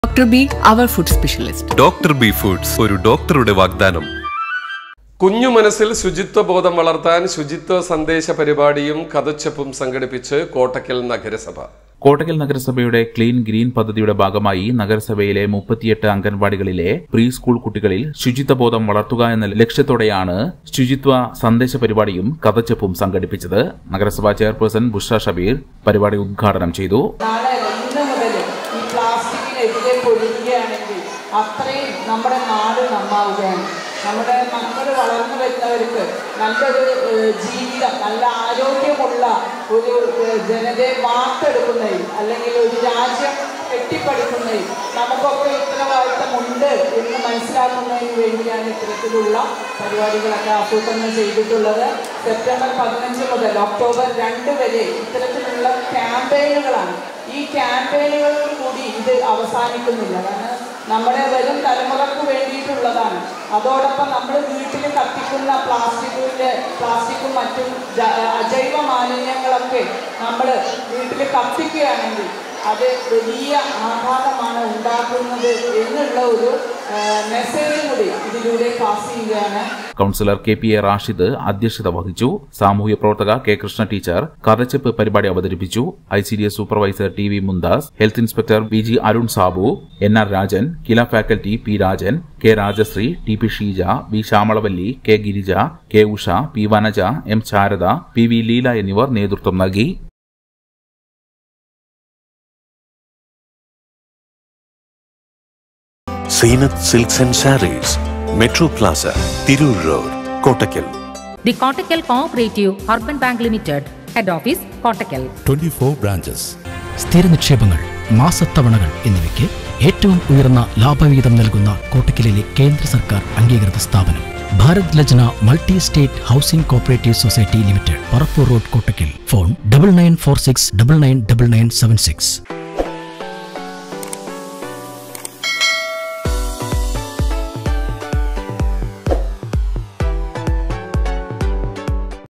Dr. B, our food specialist. Doctor B foods ഒരു ഡോക്ടറുടെ വാഗ്ദാനം കുഞ്ഞു മനസ്സിൽ ശുചിത്വ ബോധം വളർത്താൻ ശുചിത്വ സന്ദേശ പരിപാടിയും കഥച്ചപ്പും സംഘടിപ്പിച്ച് കോട്ടക്കൽ നഗരസഭ കോട്ടക്കൽ നഗരസഭയുടെ ക്ലീൻ ഗ്രീൻ പദ്ധതിയുടെ ഭാഗമായി നഗരസഭയിലെ മുപ്പത്തിയെട്ട് അംഗൻവാടികളിലെ പ്രീ സ്കൂൾ കുട്ടികളിൽ ശുചിത്വബോധം വളർത്തുക എന്ന ലക്ഷ്യത്തോടെയാണ് ശുചിത്വ സന്ദേശ പരിപാടിയും കഥച്ചപ്പും സംഘടിപ്പിച്ചത് നഗരസഭാ ചെയർപേഴ്സൺ ബുഷ ഷബീർ പരിപാടി ഉദ്ഘാടനം ചെയ്തു നാളെ ഇന്ന് മുതൽ ഈ പ്ലാസ്റ്റിക്കിനെതിരെ പൊരുതുകയാണെങ്കിൽ അത്രയും നമ്മുടെ നാട് നന്നാവുകയാണ് നമ്മുടെ മക്കൾ വളർന്നു വരുന്നവർക്ക് നല്ലൊരു ഏഹ്, ജീവിതം നല്ല ആരോഗ്യമുള്ള ഒരു ഏഹ്, ജനതയെ വാർത്തെടുക്കുന്നതിൽ അല്ലെങ്കിൽ ഒരു രാജ്യം കെട്ടിപ്പടുക്കുന്നതിൽ നമുക്കൊക്കെ ഉത്തരവാദിത്തമുണ്ട് എന്ന് മനസ്സിലാക്കുന്നതിന് വേണ്ടിയാണ് ഇത്തരത്തിലുള്ള പരിപാടികളൊക്കെ ആസൂത്രണം ചെയ്തിട്ടുള്ളത് സെപ്റ്റംബർ പതിനഞ്ച് മുതൽ ഒക്ടോബർ രണ്ട് വരെ ഇത്തരത്തിലുള്ള ക്യാമ്പയിനുകളാണ് ഈ ക്യാമ്പയിനുകളിൽ കൂടി ഇത് അവസാനിക്കുന്നില്ല കാരണം നമ്മുടെ വരും തലമുറക്ക് വേണ്ടിയിട്ടുള്ളതാണ് അതോടൊപ്പം നമ്മൾ വീട്ടിൽ കത്തിക്കുന്ന പ്ലാസ്റ്റിക്കിൻ്റെ പ്ലാസ്റ്റിക്കും മറ്റും ജ- അജൈവ മാലിന്യങ്ങളൊക്കെ നമ്മൾ വീട്ടിൽ കത്തിക്കുകയാണെങ്കിൽ അത് വലിയ ആഘാതമാണ് ഉണ്ടാക്കുന്നത് എന്നുള്ള ഒരു മെസ്സേജ് കൂടി ഇതിലൂടെ പാസ് ചെയ്യുകയാണ് councillor K P A Rashid അധ്യക്ഷത വഹിച്ചു സാമൂഹ്യ പ്രവർത്തക കെ കൃഷ്ണ ടീച്ചർ കഥച്ചപ്പ് പരിപാടി അവതരിപ്പിച്ചു I C D S supervisor T V Mumtaz health inspector V G Arun Sabu N R Rajan KILA faculty P Rajan K Rajasree T P Sheeja V Shyamalavalli K Girija K Usha P Vanaja M Sharada P V Leela എന്നിവർ നേതൃത്വം നൽകി Zeenath silks and sarees metro plaza Tirur road Kottakkal The Kottakkal Cooperative Urban Bank Limited, Head Office, Kottakkal. 24 branches. സ്ഥിര നിക്ഷേപങ്ങൾ മാസത്തവണകൾ എന്നിവയ്ക്ക് ഏറ്റവും ഉയർന്ന ലാഭവിഹിതം നൽകുന്ന കോട്ടക്കലിലെ കേന്ദ്ര സർക്കാർ അംഗീകൃത സ്ഥാപനം Bharat Lajna multi state housing cooperative society limited Parappur road Kottakkal phone double nine four six double nine double nine seven six